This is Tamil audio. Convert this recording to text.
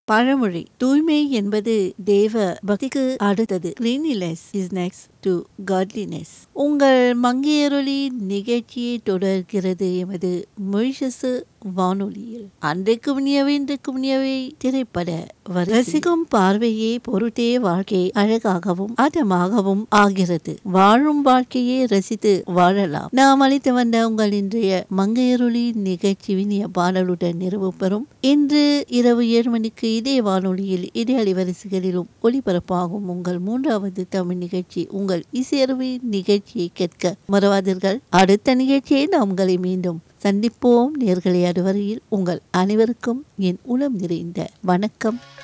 பழமொழி தூய்மை என்பது தேவ பக்திக்கு அடுத்தது cleanliness is next to godliness உங்கள் மங்கையருளி நிகழ்ச்சியை தொடர்கிறது எமது மொழிசசு வானொலியில் அன்றைக்கு முனியவை இன்றைக்கு முனியவை திரைப்பட வரி- ரசிக்கும் பார்வையே பொருட்டே வாழ்க்கை அழகாகவும் ஆட்டமாகவும் ஆகிறது வாழும் வாழ்க்கையை ரசித்து வாழலாம் நாம் அளித்து வந்த உங்கள் இன்றைய மங்கையருளி நிகழ்ச்சி வினிய பாடலுடன் நிறைவு பெறும் இன்று இரவு ஏழு மணிக்கு இதே வானொலியில் இதே அலைவரிசைகளிலும் ஒளிபரப்பாகும் உங்கள் மூன்றாவது தமிழ் நிகழ்ச்சி உங்கள் இசையருவி நிகழ்ச்சியை கேட்க மறவாதீர்கள் அடுத்த நிகழ்ச்சியை நாம் உங்களை மீண்டும் சந்திப்போம் நேர்களை அதுவரையில் உங்கள் அனைவருக்கும் என் உளம் நிறைந்த வணக்கம்